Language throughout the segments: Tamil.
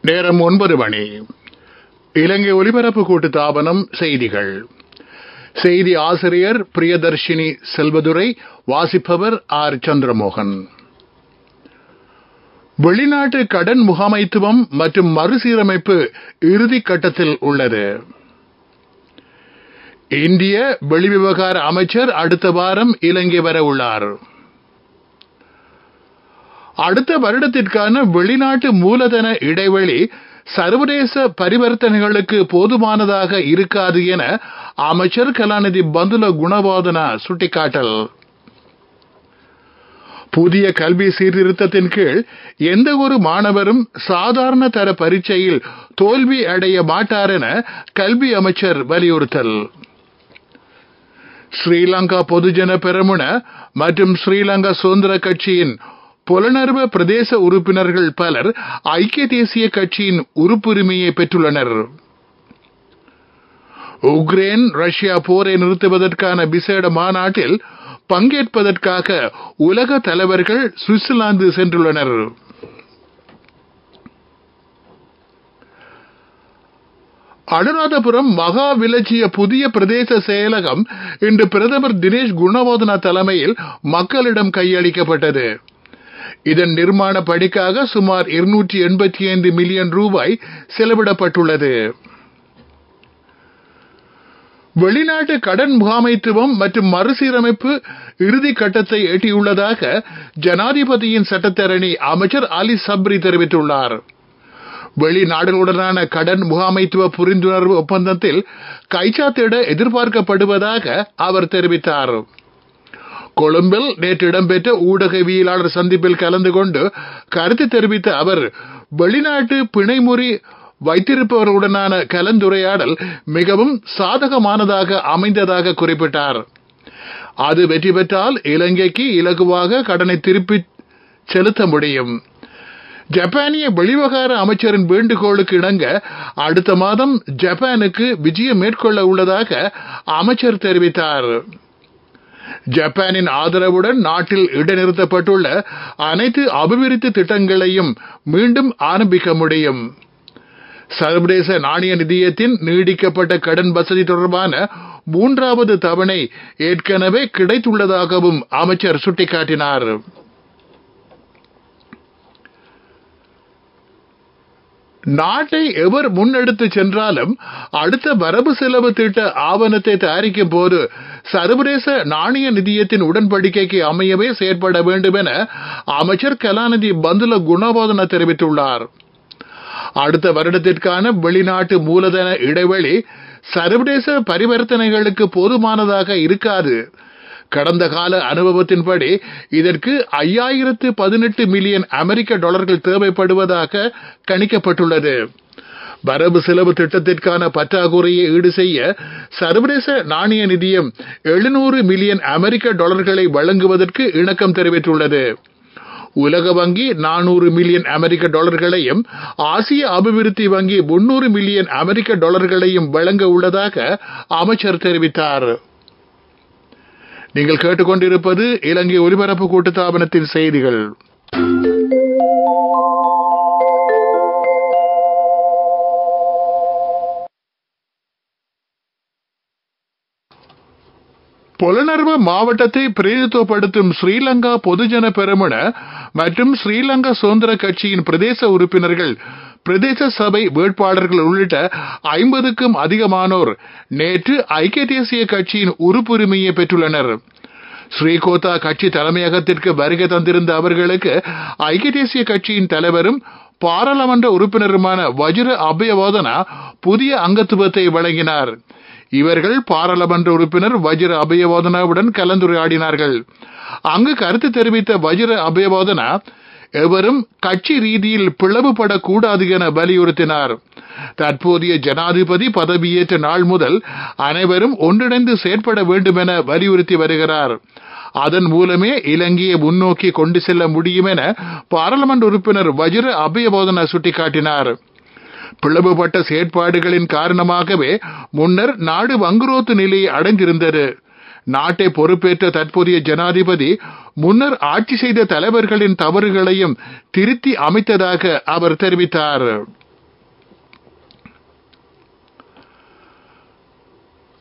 நேரம் ஒன்பது மணி இலங்கை ஒலிபரப்பு கூட்டு தாபனம் செய்திகள் செய்தி ஆசிரியர் பிரியதர்ஷினி செல்வதுரை வாசிப்பவர் ஆர் சந்திரமோகன் வெளிநாட்டு கடன் முகாமைத்துவம் மற்றும் மறுசீரமைப்பு இறுதி கட்டத்தில் உள்ளது இந்திய வெளிவிவகார அமைச்சர் அடுத்த வாரம் இலங்கை வர உள்ளார் அடுத்த வருடத்திற்கான வெளிநாட்டு மூலதன இடைவெளி சர்வதேச பரிவர்த்தனைகளுக்கு போதுமானதாக இருக்காது என அமைச்சர் கலாநிதி பந்துல குணவாதனா சுட்டிக்காட்டல் புதிய கல்வி சீர்திருத்தத்தின் கீழ் எந்த ஒரு மாணவரும் சாதாரண தர பரீட்சையில் தோல்வி அடைய மாட்டார் என கல்வி அமைச்சர் வலியுறுத்தல் ஸ்ரீலங்கா பொதுஜன பெரமுன மற்றும் ஸ்ரீலங்கா சுதந்திர கட்சியின் புலனர்வ பிரதேச உறுப்பினர்கள் பலர் ஐக்கிய தேசிய கட்சியின் உறுப்புரிமையை பெற்றுள்ளனர் உக்ரைன் ரஷ்யா போரை நிறுத்துவதற்கான விசேட மாநாட்டில் பங்கேற்பதற்காக உலக தலைவர்கள் சுவிட்சர்லாந்து சென்றுள்ளனர் அனுராதபுரம் மகா விலட்சிய புதிய பிரதேச செயலகம் இன்று பிரதமர் தினேஷ் குணவாதனா தலைமையில் மக்களிடம் கையளிக்கப்பட்டது இதன் நிர்மாண பணிக்காக சுமார் இருநூற்றி எண்பத்தி ஐந்து மில்லியன் ரூபாய் செலவிடப்பட்டுள்ளது வெளிநாட்டு கடன் முகாமைத்துவம் மற்றும் மறுசீரமைப்பு இறுதி கட்டத்தை எட்டியுள்ளதாக ஜனாதிபதியின் சட்டத்தரணி அமைச்சர் அலி சப்ரி தெரிவித்துள்ளார் வெளிநாடுகளுடனான கடன் முகாமைத்துவ புரிந்துணர்வு ஒப்பந்தத்தில் கைச்சாத்திட எதிர்பார்க்கப்படுவதாக அவர் தெரிவித்தார் கொழும்பில் நேற்று இடம்பெற்ற ஊடகவியலாளர் சந்திப்பில் கலந்து கொண்டு கருத்து தெரிவித்த அவர் வெளிநாட்டு பிணைமுறி வைத்திருப்பவர்களுடனான கலந்துரையாடல் மிகவும் சாதகமானதாக அமைந்ததாக குறிப்பிட்டார் அது வெற்றி பெற்றால் இலங்கைக்கு இலகுவாக கடனை திருப்பி செலுத்த முடியும் ஜப்பானிய வெளிவகார அமைச்சரின் வேண்டுகோளுக்கு இணங்க அடுத்த மாதம் ஜப்பானுக்கு விஜயம் மேற்கொள்ள உள்ளதாக அமைச்சர் தெரிவித்தார் ஜப்பானின் ஆதரவுடன் நாட்டில் இடைநிறுத்தப்பட்டுள்ள அனைத்து அபிவிருத்தி திட்டங்களையும் மீண்டும் ஆரம்பிக்க முடியும் சர்வதேச நாணய நிதியத்தின் நீடிக்கப்பட்ட கடன் வசதி தொடர்பான மூன்றாவது தவணை ஏற்கனவே கிடைத்துள்ளதாகவும் அமைச்சர் சுட்டிக்காட்டினார் நாட்டை எவர் முன்னெடுத்து சென்றாலும் அடுத்த வரவு செலவு திட்ட ஆவணத்தை தயாரிக்கும் போது சர்வதேச நாணய நிதியத்தின் உடன்படிக்கைக்கு அமையவே செயற்பட வேண்டும் என அமைச்சர் கலாநிதி பந்துல குணவாதன தெரிவித்துள்ளார் அடுத்த வருடத்திற்கான வெளிநாட்டு மூலதன இடைவெளி சர்வதேச பரிவர்த்தனைகளுக்கு போதுமானதாக இருக்காது கடந்த கால அனுபவத்தின்படி இதற்கு ஐயாயிரத்து பதினெட்டு மில்லியன் அமெரிக்க டாலர்கள் தேவைப்படுவதாக கணிக்கப்பட்டுள்ளது வரவு செலவு திட்டத்திற்கான பற்றாக்குறையை ஈடு செய்ய சர்வதேச நாணய நிதியம் எழுநூறு மில்லியன் அமெரிக்க டாலர்களை வழங்குவதற்கு இணக்கம் தெரிவித்துள்ளது உலக வங்கி நானூறு மில்லியன் அமெரிக்க டாலர்களையும் ஆசிய அபிவிருத்தி வங்கி முன்னூறு மில்லியன் அமெரிக்க டாலர்களையும் வழங்க உள்ளதாக அமைச்சர் தெரிவித்தார் நீங்கள் கேட்டுக்கொண்டிருப்பது இலங்கை ஒலிபரப்பு கூட்டுத்தாபனத்தின் செய்திகள் புலனர்வ மாவட்டத்தை பிரதிநிதித்துவப்படுத்தும் ஸ்ரீலங்கா பொதுஜன பெருமன மற்றும் ஸ்ரீலங்கா சுதந்திர கட்சியின் பிரதேச உறுப்பினர்கள் பிரதேச சபை வேட்பாளர்கள் உள்ளிட்ட ஐம்பதுக்கும் அதிகமானோர் நேற்று ஐக்கிய தேசிய கட்சியின் உறுப்புரிமையை பெற்றுள்ளனர் ஸ்ரீகோத்தா கட்சி தலைமையகத்திற்கு வருகை தந்திருந்த அவர்களுக்கு ஐக்கிய தேசிய கட்சியின் தலைவரும் பாராளுமன்ற உறுப்பினருமான வஜ்ர அபயவாதனா புதிய அங்கத்துவத்தை வழங்கினார் இவர்கள் பாராளுமன்ற உறுப்பினர் வஜ்ர அபயவாதனாவுடன் கலந்துரையாடினார்கள் அங்கு கருத்து தெரிவித்த வஜ்ர அபயவாதனா எவரும் கட்சி ரீதியில் பிளவுபடக்கூடாது என வலியுறுத்தினார் தற்போதைய ஜனாதிபதி பதவியேற்ற நாள் முதல் அனைவரும் ஒன்றிணைந்து செயற்பட வேண்டும் என வலியுறுத்தி வருகிறார் அதன் மூலமே இலங்கையை முன்னோக்கி கொண்டு செல்ல முடியும் என பாராளுமன்ற உறுப்பினர் வஜ்ர அபயபோதனா சுட்டிக்காட்டினார் பிளவுபட்ட செயற்பாடுகளின் காரணமாகவே முன்னர் நாடு வங்குரோத்து நிலையை அடைந்திருந்தது நாட்டை பொறுப்பேற்ற தற்போதைய ஜனாதிபதி முன்னர் ஆட்சி செய்த தலைவர்களின் தவறுகளையும் திருத்தி அமைத்ததாக அவர் தெரிவித்தார்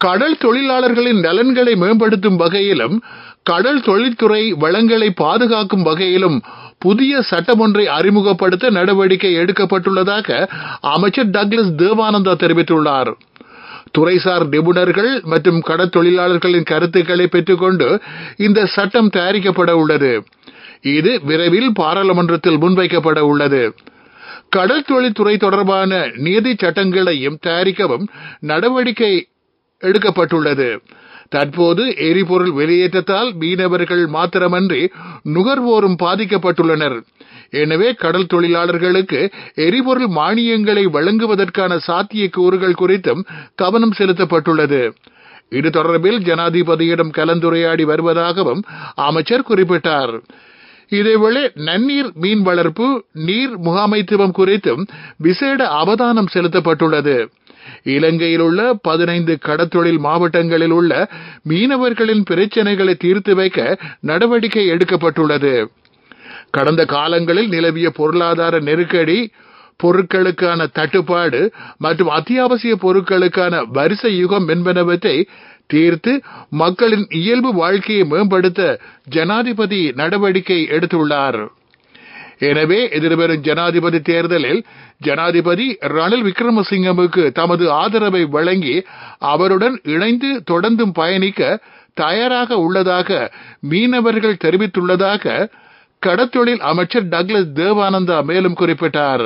கடல் தொழிலாளர்களின் நலன்களை மேம்படுத்தும் வகையிலும் கடல் தொழில்துறை வளங்களை பாதுகாக்கும் வகையிலும் புதிய சட்டம் ஒன்றை அறிமுகப்படுத்த நடவடிக்கை எடுக்கப்பட்டுள்ளதாக அமைச்சர் டக்ளஸ் தேவானந்தா தெரிவித்துள்ளார் துறைசார் நிபுணர்கள் மற்றும் கடற்தொழிலாளர்களின் கருத்துக்களை பெற்றுக்கொண்டு இந்த சட்டம் தயாரிக்கப்பட உள்ளது இது விரைவில் பாராளுமன்றத்தில் முன்வைக்கப்பட உள்ளது கடல் தொழில்துறை தொடர்பான நீதி சட்டங்களையும் தயாரிக்கவும் நடவடிக்கை எடுக்கப்பட்டுள்ளது தற்போது எரிபொருள் வெளியேற்றத்தால் மீனவர்கள் மாத்திரமன்றி நுகர்வோரும் பாதிக்கப்பட்டுள்ளனர் எனவே கடல் தொழிலாளர்களுக்கு எரிபொருள் மானியங்களை வழங்குவதற்கான சாத்தியக்கூறுகள் குறித்தும் கவனம் செலுத்தப்பட்டுள்ளது இது தொடர்பில் ஜனாதிபதியிடம் கலந்துரையாடி வருவதாகவும் அமைச்சர் குறிப்பிட்டார் இதேவேளை நன்னீர் மீன் வளர்ப்பு நீர் முகாமைத்துவம் குறித்தும் விசேட அவதானம் செலுத்தப்பட்டுள்ளது இலங்கையில் உள்ள பதினைந்து கடற்தொழில் மாவட்டங்களில் உள்ள மீனவர்களின் பிரச்சினைகளை தீர்த்து வைக்க நடவடிக்கை எடுக்கப்பட்டுள்ளது கடந்த காலங்களில் நிலவிய பொருளாதார நெருக்கடி பொருட்களுக்கான தட்டுப்பாடு மற்றும் அத்தியாவசிய பொருட்களுக்கான வரிசை யுகம் என்பனவற்றை தீர்த்து மக்களின் இயல்பு வாழ்க்கையை மேம்படுத்த ஜனாதிபதி நடவடிக்கை எடுத்துள்ளார் எனவே எதிர்வரும் ஜனாதிபதி தேர்தலில் ஜனாதிபதி ரணில் விக்ரமசிங்கமுக்கு தமது ஆதரவை வழங்கி அவருடன் இணைந்து தொடர்ந்தும் பயணிக்க தயாராக உள்ளதாக மீனவர்கள் தெரிவித்துள்ளதாக கடத்தொழில் அமைச்சர் டக்ளஸ் தேவானந்தா மேலும் குறிப்பிட்டார்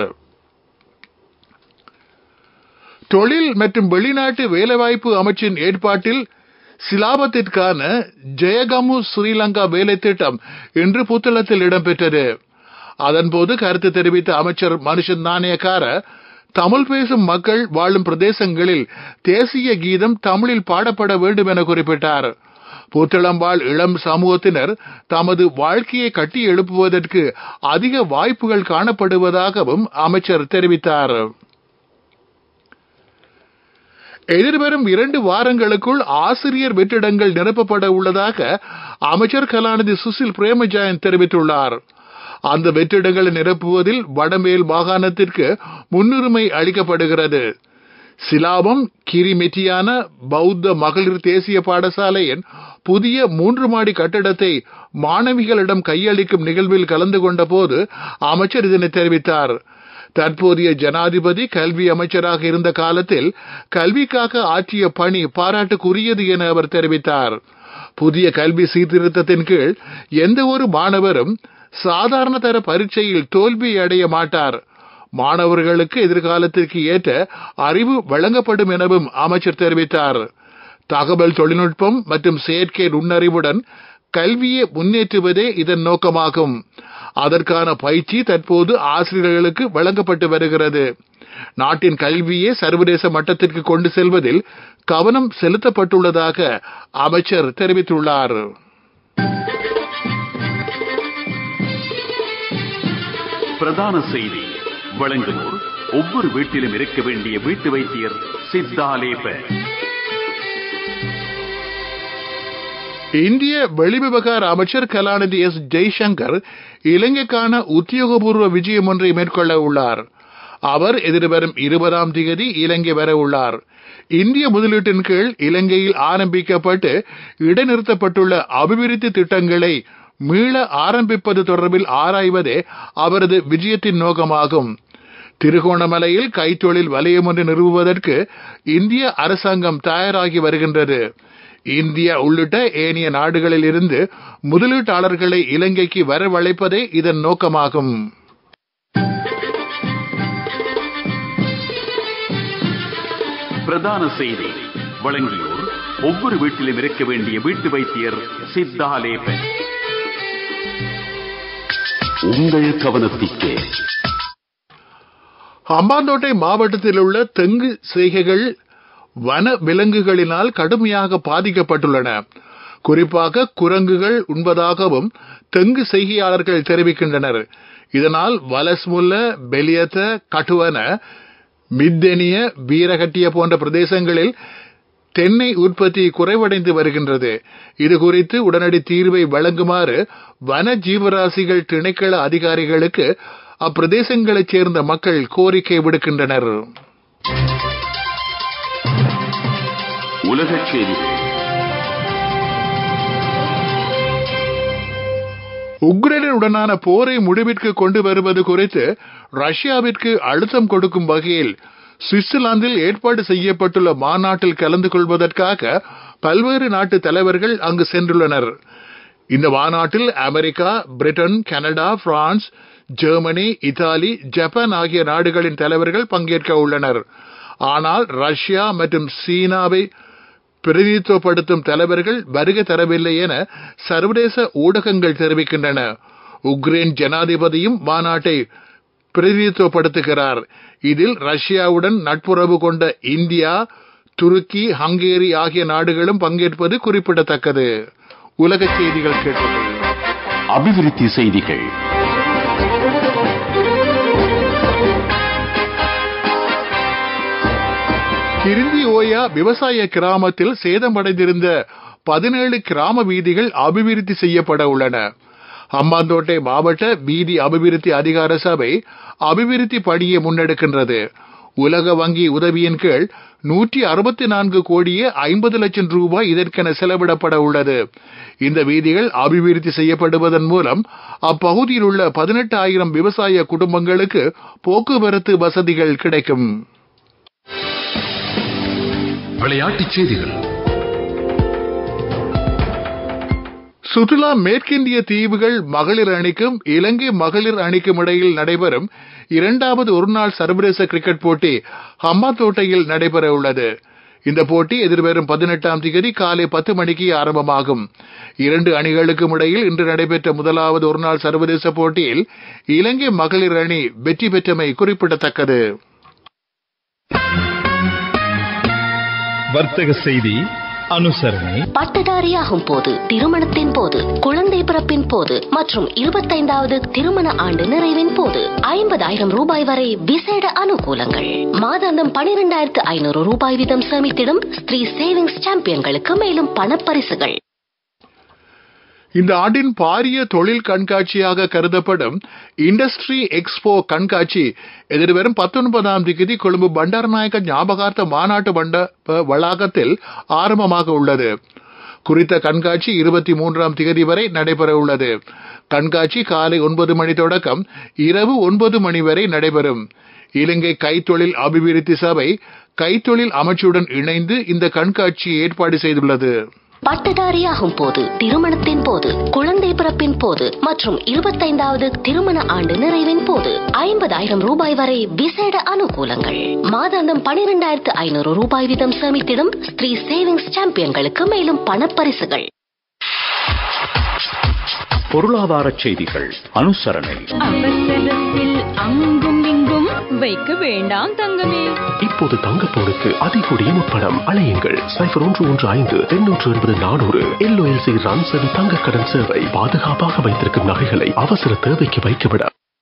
தொழில் மற்றும் வெளிநாட்டு வேலைவாய்ப்பு அமைச்சின் ஏற்பாட்டில் சிலாபத்திற்கான ஜெயகமு ஸ்ரீலங்கா வேலை திட்டம் இன்று புத்தளத்தில் இடம்பெற்றது அதன்போது கருத்து தெரிவித்த அமைச்சர் மனுஷன் நாணயக்கார தமிழ் பேசும் மக்கள் வாழும் பிரதேசங்களில் தேசிய கீதம் தமிழில் பாடப்பட வேண்டும் என குறிப்பிட்டார் புத்தளம்பாள் இளம் சமூகத்தினர் தமது வாழ்க்கையை கட்டி எழுப்புவதற்கு அதிக வாய்ப்புகள் காணப்படுவதாகவும் அமைச்சர் தெரிவித்தார் எதிர்வரும் இரண்டு வாரங்களுக்குள் ஆசிரியர் வெற்றிடங்கள் நிரப்பப்பட உள்ளதாக அமைச்சர் கலாநிதி சுசில் பிரேமஜாயன் தெரிவித்துள்ளார் அந்த வெற்றிடங்களை நிரப்புவதில் வடமேல் மாகாணத்திற்கு முன்னுரிமை அளிக்கப்படுகிறது சிலாபம் கிரிமெட்டியான பௌத்த மகளிர் தேசிய பாடசாலையின் புதிய மூன்று மாடி கட்டடத்தை மாணவிகளிடம் கையளிக்கும் நிகழ்வில் கலந்து கொண்ட போது அமைச்சர் இதனை தெரிவித்தார் தற்போதைய ஜனாதிபதி கல்வி அமைச்சராக இருந்த காலத்தில் கல்விக்காக ஆற்றிய பணி பாராட்டுக்குரியது என அவர் தெரிவித்தார் புதிய கல்வி சீர்திருத்தத்தின் கீழ் எந்த ஒரு மாணவரும் சாதாரண தர பரீட்சையில் தோல்வி அடைய மாட்டார் மாணவர்களுக்கு எதிர்காலத்திற்கு ஏற்ற அறிவு வழங்கப்படும் எனவும் அமைச்சர் தெரிவித்தார் தகவல் தொழில்நுட்பம் மற்றும் செயற்கை நுண்ணறிவுடன் கல்வியை முன்னேற்றுவதே இதன் நோக்கமாகும் அதற்கான பயிற்சி தற்போது ஆசிரியர்களுக்கு வழங்கப்பட்டு வருகிறது நாட்டின் கல்வியை சர்வதேச மட்டத்திற்கு கொண்டு செல்வதில் கவனம் செலுத்தப்பட்டுள்ளதாக அமைச்சர் தெரிவித்துள்ளார் பிரதான செய்தி வழங்குவோர் ஒவ்வொரு வீட்டிலும் இருக்க வேண்டிய வீட்டு வைத்தியர் சித்தாலேப இந்திய வெளிவிவகார அமைச்சர் கலாநிதி எஸ் ஜெய்சங்கர் இலங்கைக்கான உத்தியோகபூர்வ விஜயம் ஒன்றை மேற்கொள்ள உள்ளார் அவர் எதிர்வரும் இருபதாம் தேதி இலங்கை வர உள்ளார் இந்திய முதலீட்டின் கீழ் இலங்கையில் ஆரம்பிக்கப்பட்டு இடைநிறுத்தப்பட்டுள்ள அபிவிருத்தி திட்டங்களை மீள ஆரம்பிப்பது தொடர்பில் ஆராய்வதே அவரது விஜயத்தின் நோக்கமாகும் திருகோணமலையில் கைத்தொழில் வலயம் ஒன்று நிறுவுவதற்கு இந்திய அரசாங்கம் தயாராகி வருகின்றது இந்தியா உள்ளிட்ட ஏனைய நாடுகளில் இருந்து முதலீட்டாளர்களை இலங்கைக்கு வரவழைப்பதே இதன் நோக்கமாகும் பிரதான செய்தி வழங்கியோர் ஒவ்வொரு வீட்டிலும் இருக்க வேண்டிய வீட்டு வைத்தியர் சித்தாலேப உங்கள் கவனத்திற்கு ஹம்பாந்தோட்டை மாவட்டத்தில் உள்ள தெங்கு செய்கைகள் வன விலங்குகளினால் கடுமையாக பாதிக்கப்பட்டுள்ளன குறிப்பாக குரங்குகள் உண்பதாகவும் தெங்கு செய்கையாளர்கள் தெரிவிக்கின்றனர் இதனால் வலஸ்முல்ல பெலியத்த கட்டுவன மித்தெனிய வீரகட்டிய போன்ற பிரதேசங்களில் தென்னை உற்பத்தி குறைவடைந்து வருகின்றது இது குறித்து உடனடி தீர்வை வழங்குமாறு வன ஜீவராசிகள் திணைக்கள அதிகாரிகளுக்கு அப்பிரதேசங்களைச் சேர்ந்த மக்கள் கோரிக்கை விடுக்கின்றனர் உலகச் செய்திகள் உக்ரைனுடனான போரை முடிவிற்கு கொண்டு வருவது குறித்து ரஷ்யாவிற்கு அழுத்தம் கொடுக்கும் வகையில் சுவிட்சர்லாந்தில் ஏற்பாடு செய்யப்பட்டுள்ள மாநாட்டில் கலந்து கொள்வதற்காக பல்வேறு நாட்டு தலைவர்கள் அங்கு சென்றுள்ளனர் இந்த மாநாட்டில் America Britain Canada France Germany Italy Japan ஆகிய நாடுகளின் தலைவர்கள் பங்கேற்க உள்ளனர் ஆனால் ரஷ்யா மற்றும் சீனாவை பிரதிநிதித்துவப்படுத்தும் தலைவர்கள் வருகை தரவில்லை என சர்வதேச ஊடகங்கள் தெரிவிக்கின்றன உக்ரைன் ஜனாதிபதியும் மாநாட்டை பிரதிநிதித்துவப்படுத்துகிறார் இதில் ரஷ்யாவுடன் நட்புறவு கொண்ட இந்தியா துருக்கி ஹங்கேரி ஆகிய நாடுகளும் பங்கேற்பது குறிப்பிடத்தக்கது உலக செய்திகள் கேட்டது அபிவிருத்தி செய்திகள் கிருந்தி ஓயா விவசாய கிராமத்தில் சேதமடைந்திருந்த பதினேழு கிராம வீதிகள் அபிவிருத்தி செய்யப்பட உள்ளன ஹம்பாந்தோட்டை மாவட்ட வீதி அபிவிருத்தி அதிகார சபை அபிவிருத்தி பணியை முன்னெடுக்கின்றது உலக வங்கி உதவியின் கீழ் நூற்றி அறுபத்தி நான்கு கோடியே ஐம்பது லட்சம் ரூபாய் இதற்கென செலவிடப்பட உள்ளது இந்த வீதிகள் அபிவிருத்தி செய்யப்படுவதன் மூலம் அப்பகுதியில் உள்ள பதினெட்டு ஆயிரம் விவசாய குடும்பங்களுக்கு போக்குவரத்து வசதிகள் கிடைக்கும் விளையாட்டுச் செய்திகள் சுற்றுலா மேற்கிந்திய தீவுகள் மகளிர் அணிக்கும் இலங்கை மகளிர் அணிக்கும் இடையில் நடைபெறும் இரண்டாவது ஒருநாள் சர்வதேச கிரிக்கெட் போட்டி ஹம்பாந்தோட்டையில் நடைபெற உள்ளது இந்த போட்டி எதிர்வரும் பதினெட்டாம் தேதி காலை பத்து மணிக்கு ஆரம்பமாகும் இரண்டு அணிகளுக்கும் இடையில் இன்று நடைபெற்ற முதலாவது ஒருநாள் சர்வதேச போட்டியில் இலங்கை மகளிர் அணி வெற்றி பெற்றமை குறிப்பிடத்தக்கது வர்த்தக செய்தி அனுசரணை பட்டதாரியாகும் போது திருமணத்தின் போது குழந்தை பிறப்பின் போது மற்றும் இருபத்தைந்தாவது திருமண ஆண்டு நிறைவின் போது ஐம்பதாயிரம் ரூபாய் வரை விசேட அனுகூலங்கள் மாதாந்தம் பனிரெண்டாயிரத்து ஐநூறு ரூபாய் வீதம் சேமித்திடும் ஸ்ரீ சேவிங்ஸ் சாம்பியன்களுக்கு மேலும் பணப்பரிசுகள் இந்த ஆண்டின் பாரிய தொழில் கண்காட்சியாக கருதப்படும் இண்டஸ்ட்ரி எக்ஸ்போ கண்காட்சி எதிர்வரும் பத்தொன்பதாம் தேதி கொழும்பு பண்டாரநாயக்க ஞாபகார்த்த மாநாட்டு மண்டப வளாகத்தில் ஆரம்பமாக உள்ளது குறித்த கண்காட்சி இருபத்தி மூன்றாம் தேதி வரை நடைபெற உள்ளது கண்காட்சி காலை ஒன்பது மணி தொடக்கம் இரவு ஒன்பது மணி வரை நடைபெறும் இலங்கை கைத்தொழில் அபிவிருத்தி சபை கைத்தொழில் அமைச்சுடன் இணைந்து இந்த கண்காட்சியை ஏற்பாடு செய்துள்ளது பட்டதாரியாகும் போது திருமணத்தின் போது குழந்தை பிறப்பின் போது மற்றும் இருபத்தைந்தாவது திருமண ஆண்டு நிறைவின் போது ஐம்பதாயிரம் ரூபாய் வரை விசேட அனுகூலங்கள் மாதாந்தம் பனிரெண்டாயிரத்து ஐநூறு ரூபாய் வீதம் சேமித்திடும் ஸ்ரீ சேவிங்ஸ் சாம்பியன்களுக்கு மேலும் பணப்பரிசுகள் பொருளாதார செய்திகள் அனுசரணை அவசரத்தில் அங்கும் இங்கும் வைக்க வேண்டாம் தங்கமே இப்போது தங்கப்போனுக்கு அதிகூடிய முப்படம் அலையுங்கள் சைபர் ஒன்று ஒன்று ஐந்து எண்ணூற்று எண்பது நானூறு எல்ஓஎல்சி ரன்சவி தங்க கடன் சேவை பாதுகாப்பாக வைத்திருக்கும் நகைகளை அவசர தேவைக்கு வைத்துவிட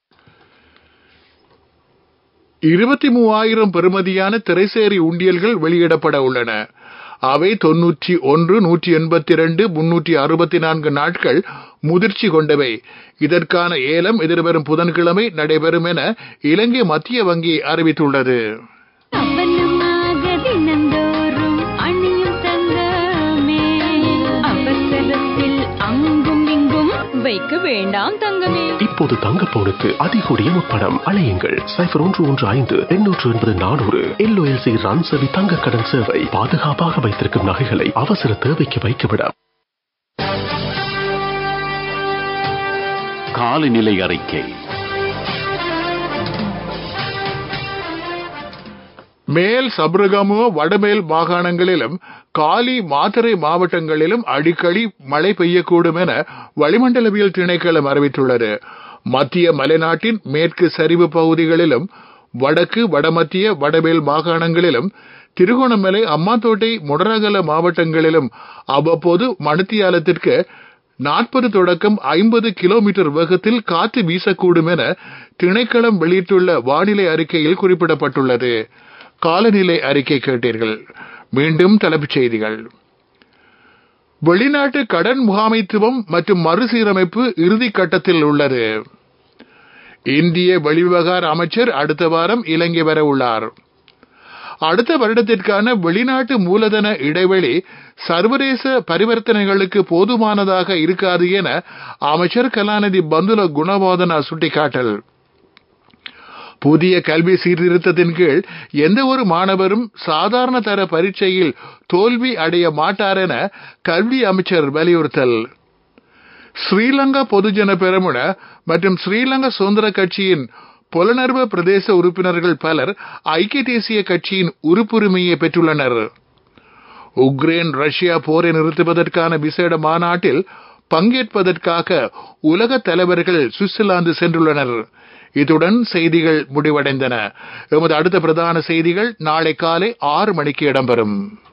இருபத்தி மூவாயிரம் பெறுமதியான திரைசேரி உண்டியல்கள் வெளியிடப்பட உள்ளன அவை தொன்னூற்றி ஒன்று நூற்றி எண்பத்தி இரண்டு முன்னூற்றி அறுபத்தி நான்கு நாட்கள் முதிர்ச்சி கொண்டவை இதற்கான ஏலம் எதிர்வரும் புதன்கிழமை நடைபெறும் என இலங்கை மத்திய வங்கி அறிவித்துள்ளது அவனமாக தினந்தோறும் அணியும் தங்கமே அவசரத்தில் அங்கும் இங்கும் வைக்க வேண்டாம் தங்கமே இப்போது தங்கப்போனுக்கு அதிகூடிய முப்படம் அலையுங்கள் சைபர் ஒன்று ஒன்று ஐந்து எண்ணூற்று எண்பது நானூறு எல்ஓஎல்சி ரன்சவி தங்க கடன் சேவை பாதுகாப்பாக வைத்திருக்கும் நகைகளை அவசர தேவைக்கு வைத்துவிட காலநிலை அறிக்கை மேல் சபரகமு வடமேல் மாகாணங்களிலும் காலி மாத்தறை மாவட்டங்களிலும் அடிக்கடி மழை பெய்யக்கூடும் என வளிமண்டலவியல் திணைக்களம் அறிவித்துள்ளது மத்திய மலைநாட்டின் மேற்கு சரிவு பகுதிகளிலும் வடக்கு வடமத்திய வடமேல் மாகாணங்களிலும் திருகோணமலை அம்மாத்தோட்டை முடரகல மாவட்டங்களிலும் அவ்வப்போது மணித்தியாலத்திற்கு நாற்பது தொடக்கம் ஐம்பது கிலோமீட்டர் வேகத்தில் காற்று வீசக்கூடும் என திணைக்களம் வெளியிட்டுள்ள வானிலை அறிக்கையில் குறிப்பிடப்பட்டுள்ளது காலநிலை அறிக்கை கேட்டீர்கள் மீண்டும் தலைப்புச் செய்திகள் வெளிநாட்டு கடன் முகாமைத்துவம் மற்றும் மறுசீரமைப்பு இறுதி கட்டத்தில் உள்ளது இந்திய வெளிவிவகார அமைச்சர் அடுத்த வாரம் இலங்கை வர உள்ளார் அடுத்த வருடத்திற்கான வெளிநாட்டு மூலதன இடைவெளி சர்வதேச பரிவர்த்தனைகளுக்கு போதுமானதாக இருக்காது என அமைச்சர் கலாநிதி பந்துல குணவாதனா சுட்டிக்காட்டல் புதிய கல்வி சீர்திருத்தத்தின் கீழ் எந்த ஒரு மாணவரும் சாதாரண தர பரீட்சையில் தோல்வி அடைய மாட்டார் என கல்வி அமைச்சர் வலியுறுத்தல் ஸ்ரீலங்கா பொதுஜன பெரமுன மற்றும் ஸ்ரீலங்கா சுதந்திர கட்சியின் புலனர்வ பிரதேச உறுப்பினர்கள் பலர் ஐக்கிய தேசிய கட்சியின் உறுப்புரிமையை பெற்றுள்ளனர் உக்ரைன் ரஷ்யா போரை நிறுத்துவதற்கான விசேட மாநாட்டில் பங்கேற்பதற்காக உலக தலைவர்கள் சுவிட்சர்லாந்து சென்றுள்ளனர் இத்துடன் செய்திகள் முடிவடைந்தன எமது அடுத்த பிரதான செய்திகள் நாளை காலை ஆறு மணிக்கு இடம்பெறும்